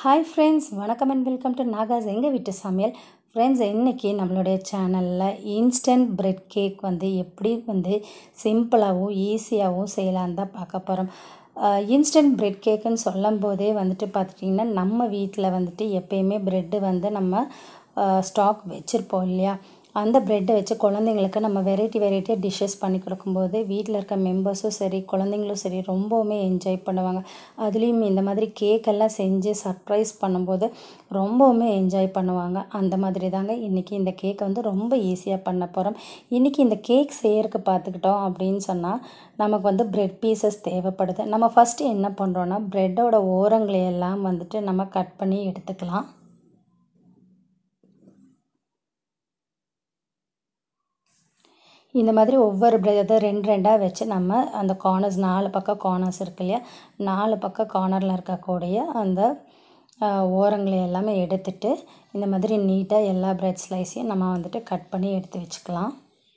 hi friends வணக்கம் and welcome to Nagas எங்கள் வீட்டு சமையல் ஃப்ரெண்ட்ஸ் இன்றைக்கி நம்மளுடைய சேனலில் இன்ஸ்டன்ட் பிரெட் கேக் வந்து எப்படி வந்து சிம்பிளாகவும் ஈஸியாகவும் செய்யலான்னு தான் பார்க்க போகிறோம் இன்ஸ்டன்ட் பிரெட் கேக்குன்னு சொல்லும் போதே வந்துட்டு பார்த்துட்டிங்கன்னா நம்ம வீட்டில் வந்துட்டு எப்பயுமே ப்ரெட்டு வந்து நம்ம ஸ்டாக் வச்சுருப்போம் இல்லையா அந்த ப்ரெட்டை வச்சு குழந்தைங்களுக்கு நம்ம வெரைட்டி வெரைட்டியாக டிஷ்ஷஸ் பண்ணி கொடுக்கும்போது வீட்டில் இருக்க மெம்பர்ஸும் சரி குழந்தைங்களும் சரி ரொம்பவுமே என்ஜாய் பண்ணுவாங்க அதுலேயும் இந்த மாதிரி கேக்கெல்லாம் செஞ்சு சர்ப்ரைஸ் பண்ணும்போது ரொம்பவுமே என்ஜாய் பண்ணுவாங்க அந்த மாதிரி தாங்க இன்றைக்கி இந்த கேக்கை வந்து ரொம்ப ஈஸியாக பண்ண போகிறோம் இன்றைக்கி இந்த கேக் செய்யறதுக்கு பார்த்துக்கிட்டோம் அப்படின்னு சொன்னால் நமக்கு வந்து ப்ரெட் பீசஸ் தேவைப்படுது நம்ம ஃபஸ்ட்டு என்ன பண்ணுறோன்னா ப்ரெட்டோட ஓரங்களை எல்லாம் வந்துட்டு நம்ம கட் பண்ணி எடுத்துக்கலாம் இந்த மாதிரி ஒவ்வொரு இதை ரெண்டு ரெண்டாக வச்சு நம்ம அந்த கார்னர்ஸ் நாலு பக்கம் கார்னர்ஸ் இருக்கு இல்லையா நாலு பக்கம் கார்னரில் இருக்கக்கூடிய அந்த ஓரங்களை எல்லாமே எடுத்துட்டு இந்த மாதிரி நீட்டாக எல்லா ப்ரெட் ஸ்லைஸையும் நம்ம வந்துட்டு கட் பண்ணி எடுத்து வச்சுக்கலாம்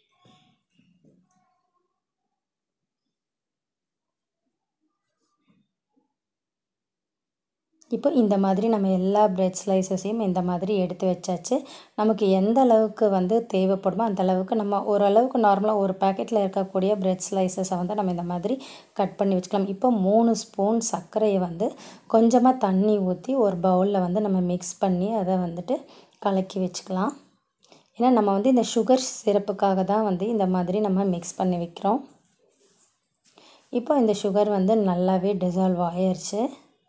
இப்போ இந்த மாதிரி நம்ம எல்லா ப்ரெட் ஸ்லைசஸையும் இந்த மாதிரி எடுத்து வச்சாச்சு நமக்கு எந்த அளவுக்கு வந்து தேவைப்படுமோ அந்த அளவுக்கு நம்ம ஓரளவுக்கு நார்மலாக ஒரு பேக்கெட்டில் இருக்கக்கூடிய ப்ரெட் ஸ்லைசஸை வந்து நம்ம இந்த மாதிரி கட் பண்ணி வச்சுக்கலாம் இப்போ மூணு ஸ்பூன் சர்க்கரையை வந்து கொஞ்சமாக தண்ணி ஊற்றி ஒரு பவுலில் வந்து நம்ம மிக்ஸ் பண்ணி அதை வந்துட்டு கலக்கி வச்சுக்கலாம் ஏன்னா நம்ம வந்து இந்த சுகர் சிரப்புக்காக தான் வந்து இந்த மாதிரி நம்ம மிக்ஸ் பண்ணி வைக்கிறோம் இப்போ இந்த சுகர் வந்து நல்லாவே டிசால்வ் ஆயிடுச்சு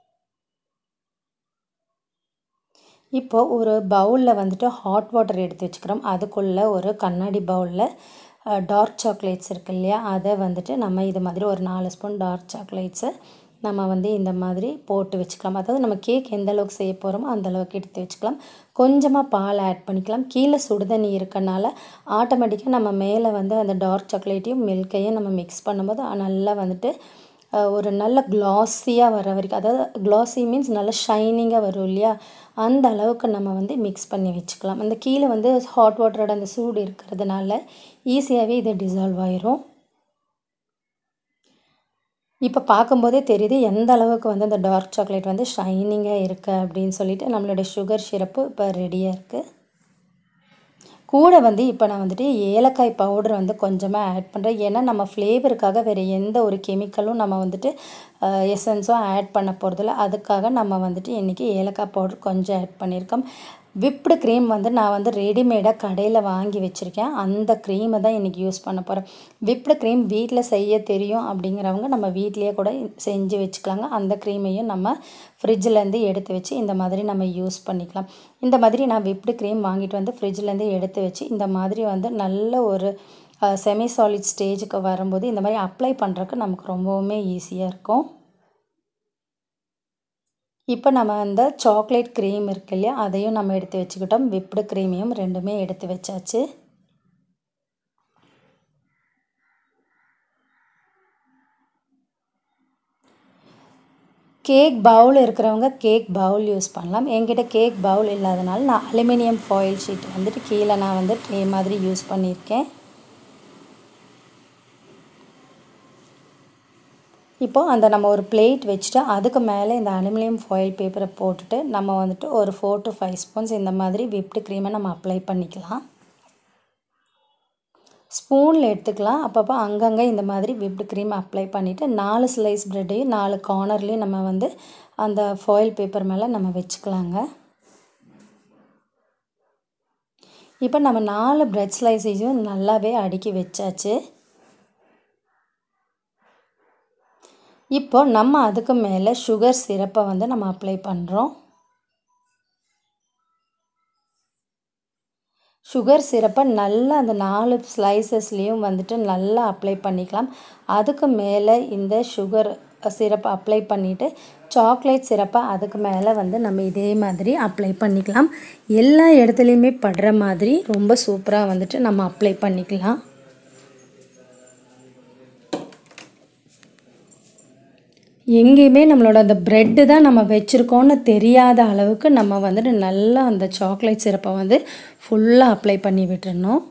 இப்போது ஒரு பவுலில் வந்துட்டு ஹாட் வாட்டர் எடுத்து வச்சுக்கிறோம் அதுக்குள்ளே ஒரு கண்ணாடி பவுலில் டார்க் சாக்லேட்ஸ் இருக்கு இல்லையா அதை வந்துட்டு நம்ம இது மாதிரி ஒரு நாலு ஸ்பூன் டார்க் சாக்லேட்ஸை நம்ம வந்து இந்த மாதிரி போட்டு வச்சுக்கலாம் அதாவது நம்ம கேக் எந்த அளவுக்கு செய்ய போகிறோமோ அந்த அளவுக்கு எடுத்து வச்சுக்கலாம் கொஞ்சமாக பால் ஆட் பண்ணிக்கலாம் கீழே சுடுதண்ணி இருக்கனால ஆட்டோமேட்டிக்காக நம்ம மேலே வந்து அந்த டார்க் சாக்லேட்டையும் மில்கையும் நம்ம மிக்ஸ் பண்ணும்போது நல்லா வந்துட்டு ஒரு நல்ல க்ளாஸியாக வர வரைக்கும் அதாவது க்ளாஸி மீன்ஸ் நல்ல ஷைனிங்காக வரும் இல்லையா அந்த அளவுக்கு நம்ம வந்து மிக்ஸ் பண்ணி வச்சுக்கலாம் அந்த கீழே வந்து ஹாட் வாட்டரோட அந்த சூடு இருக்கிறதுனால ஈஸியாகவே இது டிசால்வ் ஆயிரும் இப்போ பார்க்கும்போதே தெரியுது எந்த அளவுக்கு வந்து அந்த டார்க் சாக்லேட் வந்து ஷைனிங்காக இருக்குது அப்படின்னு சொல்லிட்டு நம்மளுடைய சுகர் சிரப்பு இப்போ ரெடியாக இருக்குது கூட வந்து இப்போ நான் வந்துட்டு ஏலக்காய் பவுடர் வந்து கொஞ்சமாக ஆட் பண்ணுறேன் ஏன்னா நம்ம ஃப்ளேவருக்காக வேறு எந்த ஒரு கெமிக்கலும் நம்ம வந்துட்டு எசன்ஸும் ஆட் பண்ண போகிறதில்ல அதுக்காக நம்ம வந்துட்டு இன்றைக்கி ஏலக்காய் பவுடர் கொஞ்சம் ஆட் பண்ணியிருக்கோம் விப்டு க்ரீம் வந்து நான் வந்து ரெடிமேடாக கடையில் வாங்கி வச்சுருக்கேன் அந்த க்ரீமை தான் இன்றைக்கி யூஸ் பண்ண போகிறேன் விப்டு க்ரீம் வீட்டில் செய்ய தெரியும் அப்படிங்கிறவங்க நம்ம வீட்லேயே கூட செஞ்சு வச்சுக்கலாங்க அந்த க்ரீமையும் நம்ம ஃப்ரிட்ஜிலேருந்து எடுத்து வச்சு இந்த மாதிரி நம்ம யூஸ் பண்ணிக்கலாம் இந்த மாதிரி நான் விப்டு க்ரீம் வாங்கிட்டு வந்து ஃப்ரிட்ஜிலேருந்து எடுத்து வச்சு இந்த மாதிரி வந்து நல்ல ஒரு செமி சாலிட் ஸ்டேஜுக்கு வரும்போது இந்த மாதிரி அப்ளை பண்ணுறதுக்கு நமக்கு ரொம்பவுமே ஈஸியாக இருக்கும் இப்போ நம்ம அந்த சாக்லேட் க்ரீம் இருக்கு இல்லையா அதையும் நம்ம எடுத்து வச்சுக்கிட்டோம் விப்டு க்ரீமையும் ரெண்டுமே எடுத்து வச்சாச்சு கேக் பவுல் இருக்கிறவங்க கேக் பவுல் யூஸ் பண்ணலாம் என்கிட்ட கேக் பவுல் இல்லாதனால நான் அலுமினியம் ஃபாயில் ஷீட் வந்துட்டு கீழே நான் வந்து ட்ரே மாதிரி யூஸ் பண்ணியிருக்கேன் இப்போது அந்த நம்ம ஒரு பிளேட் வச்சுட்டு அதுக்கு மேலே இந்த அலுமினியம் ஃபாயில் பேப்பரை போட்டுட்டு நம்ம வந்துட்டு ஒரு ஃபோர் டு ஃபைவ் ஸ்பூன்ஸ் இந்த மாதிரி விப்டு க்ரீமை நம்ம அப்ளை பண்ணிக்கலாம் ஸ்பூனில் எடுத்துக்கலாம் அப்பப்போ அங்கங்கே இந்த மாதிரி விப்டு க்ரீம் அப்ளை பண்ணிவிட்டு நாலு ஸ்லைஸ் ப்ரெட்டையும் நாலு கார்னர்லேயும் நம்ம வந்து அந்த ஃபாயில் பேப்பர் மேலே நம்ம வச்சுக்கலாங்க இப்போ நம்ம நாலு ப்ரெட் ஸ்லைஸையும் நல்லாவே அடுக்கி வச்சாச்சு இப்போ நம்ம அதுக்கு மேலே சுகர் சிரப்பை வந்து நம்ம அப்ளை பண்ணுறோம் சுகர் சிரப்பை நல்லா அந்த நாலு ஸ்லைசஸ்லேயும் வந்துட்டு நல்லா அப்ளை பண்ணிக்கலாம் அதுக்கு மேலே இந்த சுகர் சிரப்பை அப்ளை பண்ணிவிட்டு சாக்லேட் சிரப்பை அதுக்கு மேலே வந்து நம்ம இதே மாதிரி அப்ளை பண்ணிக்கலாம் எல்லா இடத்துலையுமே படுற மாதிரி ரொம்ப சூப்பராக வந்துட்டு நம்ம அப்ளை பண்ணிக்கலாம் எங்கேயுமே நம்மளோட அந்த ப்ரெட்டு தான் நம்ம வச்சுருக்கோன்னு தெரியாத அளவுக்கு நம்ம வந்துட்டு நல்லா அந்த சாக்லேட் சிரப்பை வந்து ஃபுல்லாக அப்ளை பண்ணி விட்டுறணும்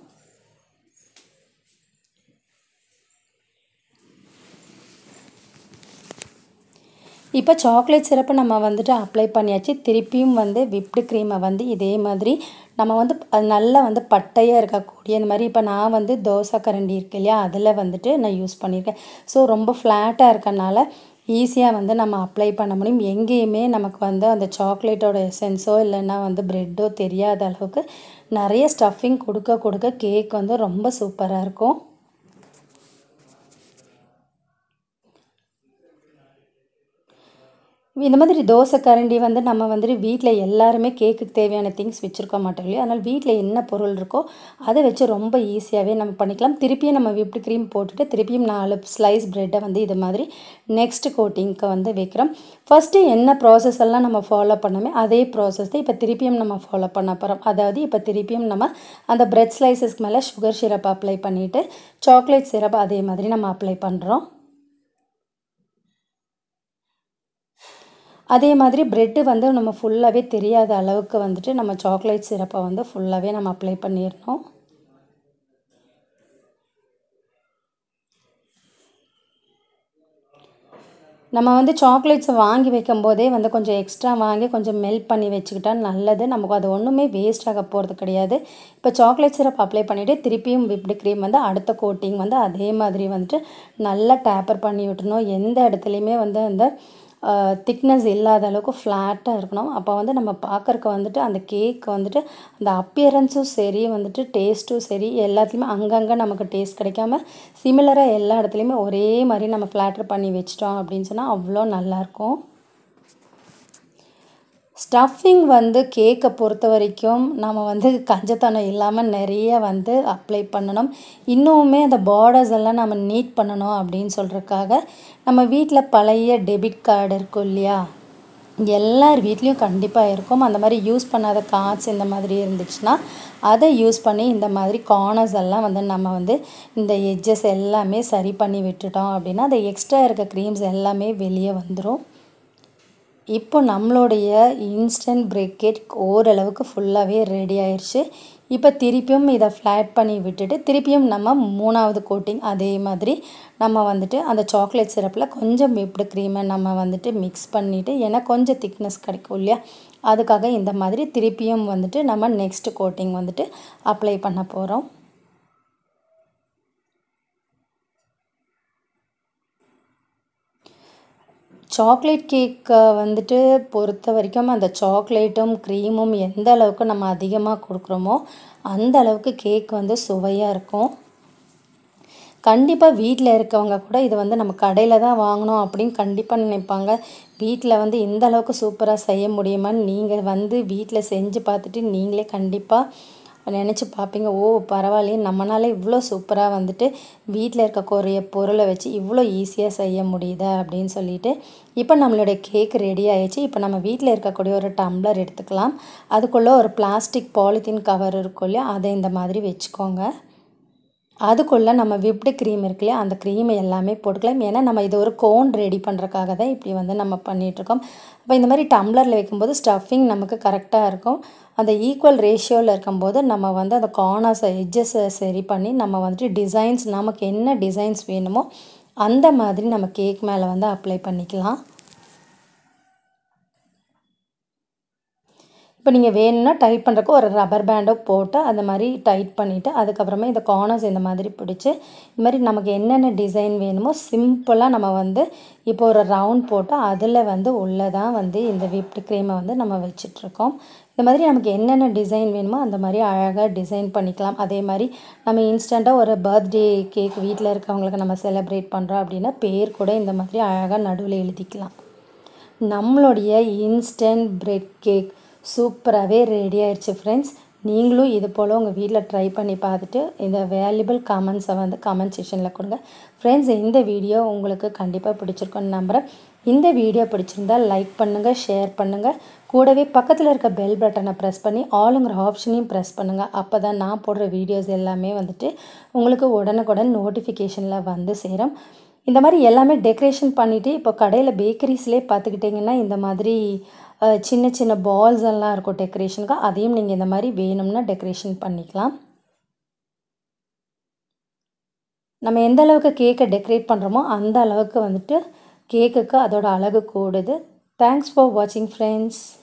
இப்போ சாக்லேட் சிரப்பை நம்ம வந்துட்டு அப்ளை பண்ணியாச்சு திருப்பியும் வந்து விப்டு க்ரீமை வந்து இதே மாதிரி நம்ம வந்து அது நல்லா வந்து பட்டையாக இருக்கக்கூடிய இந்த மாதிரி இப்போ நான் வந்து தோசை கரண்டி இருக்கு இல்லையா அதில் வந்துட்டு நான் யூஸ் பண்ணியிருக்கேன் ஸோ ரொம்ப ஃப்ளாட்டாக இருக்கனால ஈஸியாக வந்து நம்ம அப்ளை பண்ண முடியும் எங்கேயுமே நமக்கு வந்து அந்த சாக்லேட்டோட எசன்ஸோ இல்லைன்னா வந்து ப்ரெட்டோ தெரியாத அளவுக்கு நிறைய ஸ்டஃபிங் கொடுக்க கொடுக்க கேக் வந்து ரொம்ப சூப்பராக இருக்கும் இந்த மாதிரி தோசை கரண்டி வந்து நம்ம வந்துட்டு வீட்டில் எல்லாருமே கேக்குக்கு தேவையான திங்ஸ் வச்சுருக்க மாட்டோம் இல்லையா அதனால் வீட்டில் என்ன பொருள் இருக்கோ அதை வச்சு ரொம்ப ஈஸியாகவே நம்ம பண்ணிக்கலாம் திருப்பியும் நம்ம விப்டு க்ரீம் போட்டுட்டு திருப்பியும் நாலு ஸ்லைஸ் ப்ரெட்டை வந்து இது மாதிரி நெக்ஸ்ட் கோட்டிங்க்கு வந்து வைக்கிறோம் ஃபஸ்ட்டு என்ன ப்ராசஸ் எல்லாம் நம்ம ஃபாலோ பண்ணோமே அதே ப்ராசஸ் தான் இப்போ திருப்பியும் நம்ம ஃபாலோ பண்ண போகிறோம் அதாவது இப்போ திருப்பியும் நம்ம அந்த ப்ரெட் ஸ்லைசஸ்க்கு மேலே சுகர் சிரப் அப்ளை பண்ணிவிட்டு சாக்லேட் சிரப் அதே மாதிரி நம்ம அப்ளை பண்ணுறோம் அதே மாதிரி ப்ரெட்டு வந்து நம்ம ஃபுல்லாகவே தெரியாத அளவுக்கு வந்துட்டு நம்ம சாக்லேட் சிரப்பை வந்து ஃபுல்லாகவே நம்ம அப்ளை பண்ணிடணும் நம்ம வந்து சாக்லேட்ஸை வாங்கி வைக்கும் போதே வந்து கொஞ்சம் எக்ஸ்ட்ரா வாங்கி கொஞ்சம் மெல்ட் பண்ணி வச்சுக்கிட்டா நல்லது நமக்கு அது ஒன்றுமே வேஸ்ட் ஆக போகிறது கிடையாது இப்போ சாக்லேட் சிரப் அப்ளை பண்ணிவிட்டு திருப்பியும் விப்டு க்ரீம் வந்து அடுத்த கோட்டிங் வந்து அதே மாதிரி வந்துட்டு நல்லா டேப்பர் பண்ணி விட்டுணும் எந்த இடத்துலையுமே வந்து அந்த திக்னஸ் இல்லாத அளவுக்கு ஃப்ளாட்டாக இருக்கணும் அப்போ வந்து நம்ம பார்க்குறக்கு வந்துட்டு அந்த கேக் வந்துட்டு அந்த அப்பியரன்ஸும் சரி வந்துட்டு டேஸ்ட்டும் சரி எல்லாத்துலேயுமே அங்கங்கே நமக்கு டேஸ்ட் கிடைக்காம சிமிலராக எல்லா இடத்துலையுமே ஒரே மாதிரி நம்ம ஃப்ளாட்டர் பண்ணி வச்சிட்டோம் அப்படின்னு சொன்னால் அவ்வளோ நல்லாயிருக்கும் ஸ்டஃபிங் வந்து கேக்கை பொறுத்த வரைக்கும் நம்ம வந்து கஞ்சத்தனம் இல்லாமல் நிறைய வந்து அப்ளை பண்ணணும் இன்னுமே அந்த பார்டர்ஸ் எல்லாம் நம்ம நீட் பண்ணணும் அப்படின்னு சொல்கிறதுக்காக நம்ம வீட்டில் பழைய டெபிட் கார்டு இருக்கும் இல்லையா எல்லார் வீட்லேயும் கண்டிப்பாக இருக்கும் அந்த மாதிரி யூஸ் பண்ணாத கார்ட்ஸ் இந்த மாதிரி இருந்துச்சுன்னா அதை யூஸ் பண்ணி இந்த மாதிரி கார்னர்ஸ் எல்லாம் வந்து நம்ம வந்து இந்த எட்ஜஸ் எல்லாமே சரி பண்ணி விட்டுட்டோம் அப்படின்னா அந்த எக்ஸ்ட்ரா இருக்க க்ரீம்ஸ் எல்லாமே வெளியே வந்துடும் இப்போ நம்மளுடைய இன்ஸ்டன்ட் பிரேக் கேக் ஓரளவுக்கு ஃபுல்லாகவே ரெடி ஆயிடுச்சு இப்போ திருப்பியும் இதை ஃப்ளாட் பண்ணி விட்டுட்டு திருப்பியும் நம்ம மூணாவது கோட்டிங் அதே மாதிரி நம்ம வந்துட்டு அந்த சாக்லேட் சிரப்பில் கொஞ்சம் விப்டு க்ரீமை நம்ம வந்துட்டு மிக்ஸ் பண்ணிவிட்டு ஏன்னா கொஞ்சம் திக்னஸ் கிடைக்கும் இல்லையா அதுக்காக இந்த மாதிரி திருப்பியும் வந்துட்டு நம்ம நெக்ஸ்ட் கோட்டிங் வந்துட்டு அப்ளை பண்ண போகிறோம் சாக்லேட் கேக்கை வந்துட்டு பொறுத்த வரைக்கும் அந்த சாக்லேட்டும் க்ரீமும் எந்த அளவுக்கு நம்ம அதிகமாக கொடுக்குறோமோ அந்த அளவுக்கு கேக் வந்து சுவையாக இருக்கும் கண்டிப்பாக வீட்டில் இருக்கவங்க கூட இது வந்து நம்ம கடையில் தான் வாங்கணும் அப்படின்னு கண்டிப்பாக நினைப்பாங்க வீட்டில் வந்து இந்த அளவுக்கு சூப்பராக செய்ய முடியுமான்னு நீங்கள் வந்து வீட்டில் செஞ்சு பார்த்துட்டு நீங்களே கண்டிப்பாக நினச்சி பார்ப்பீங்க ஓ பரவாயில்லையே நம்மளால இவ்வளோ சூப்பராக வந்துட்டு வீட்டில் இருக்கக்கூடிய பொருளை வச்சு இவ்வளோ ஈஸியாக செய்ய முடியுதா அப்படின்னு சொல்லிட்டு இப்போ நம்மளுடைய கேக் ரெடி ஆயிடுச்சு இப்போ நம்ம வீட்டில் இருக்கக்கூடிய ஒரு டம்ளர் எடுத்துக்கலாம் அதுக்குள்ளே ஒரு பிளாஸ்டிக் பாலித்தீன் கவர் இருக்கும் இல்லையா அதை இந்த மாதிரி வச்சுக்கோங்க அதுக்குள்ளே நம்ம விப்டு க்ரீம் இருக்கு இல்லையா அந்த க்ரீமை எல்லாமே போட்டுக்கலாம் ஏன்னா நம்ம இது ஒரு கோன் ரெடி பண்ணுறக்காக தான் இப்படி வந்து நம்ம பண்ணிகிட்ருக்கோம் அப்போ இந்த மாதிரி டம்ளரில் வைக்கும்போது ஸ்டஃபிங் நமக்கு கரெக்டாக இருக்கும் அந்த ஈக்குவல் ரேஷியோவில் இருக்கும்போது நம்ம வந்து அந்த கார்னர்ஸை எட்ஜஸை சரி பண்ணி நம்ம வந்துட்டு டிசைன்ஸ் நமக்கு என்ன டிசைன்ஸ் வேணுமோ அந்த மாதிரி நம்ம கேக் மேலே வந்து அப்ளை பண்ணிக்கலாம் இப்போ நீங்கள் வேணும்னா டைட் பண்ணுறக்கு ஒரு ரப்பர் பேண்டோ போட்டு அந்த மாதிரி டைட் பண்ணிவிட்டு அதுக்கப்புறமா இந்த கார்னர்ஸ் இந்த மாதிரி பிடிச்சி இந்த மாதிரி நமக்கு என்னென்ன டிசைன் வேணுமோ சிம்பிளாக நம்ம வந்து இப்போ ஒரு ரவுண்ட் போட்டு அதில் வந்து உள்ளே தான் வந்து இந்த விப்டு க்ரீமை வந்து நம்ம வச்சிட்ருக்கோம் இந்த மாதிரி நமக்கு என்னென்ன டிசைன் வேணுமோ அந்த மாதிரி அழகாக டிசைன் பண்ணிக்கலாம் அதே மாதிரி நம்ம இன்ஸ்டண்ட்டாக ஒரு பர்த்டே கேக் வீட்டில் இருக்கவங்களுக்கு நம்ம செலிப்ரேட் பண்ணுறோம் அப்படின்னா பேர் கூட இந்த மாதிரி அழகாக நடுவில் எழுதிக்கலாம் நம்மளுடைய இன்ஸ்டன்ட் பிரெட் கேக் சூப்பராகவே ரெடி ஆயிடுச்சு ஃப்ரெண்ட்ஸ் நீங்களும் இது போல் உங்கள் வீட்டில் ட்ரை பண்ணி பார்த்துட்டு இந்த வேல்யூபிள் கமெண்ட்ஸை வந்து கமெண்ட் செக்ஷனில் கொடுங்க ஃப்ரெண்ட்ஸ் இந்த வீடியோ உங்களுக்கு கண்டிப்பாக பிடிச்சிருக்குன்னு நம்புகிறேன் இந்த வீடியோ பிடிச்சிருந்தா லைக் பண்ணுங்கள் ஷேர் பண்ணுங்கள் கூடவே பக்கத்தில் இருக்க பெல் பட்டனை ப்ரெஸ் பண்ணி ஆளுங்கிற ஆப்ஷனையும் ப்ரெஸ் பண்ணுங்கள் அப்போ தான் நான் போடுற வீடியோஸ் எல்லாமே வந்துட்டு உங்களுக்கு உடனுக்குடன் நோட்டிஃபிகேஷனில் வந்து சேரும் இந்த மாதிரி எல்லாமே டெக்கரேஷன் பண்ணிவிட்டு இப்போ கடையில் பேக்கரிஸ்லேயே பார்த்துக்கிட்டிங்கன்னா இந்த மாதிரி அஹ், சின்ன சின்ன பால்ஸ் எல்லாம் இருக்கும் டெக்கரேஷனுக்கு அதையும் நீங்கள் இந்த மாதிரி வேணும்னா டெக்கரேஷன் பண்ணிக்கலாம் நம்ம எந்த அளவுக்கு கேக்கை டெக்கரேட் பண்ணுறோமோ அந்த அளவுக்கு வந்துட்டு கேக்குக்கு அதோட அழகு கூடுது தேங்க்ஸ் ஃபார் வாட்சிங் ஃப்ரெண்ட்ஸ்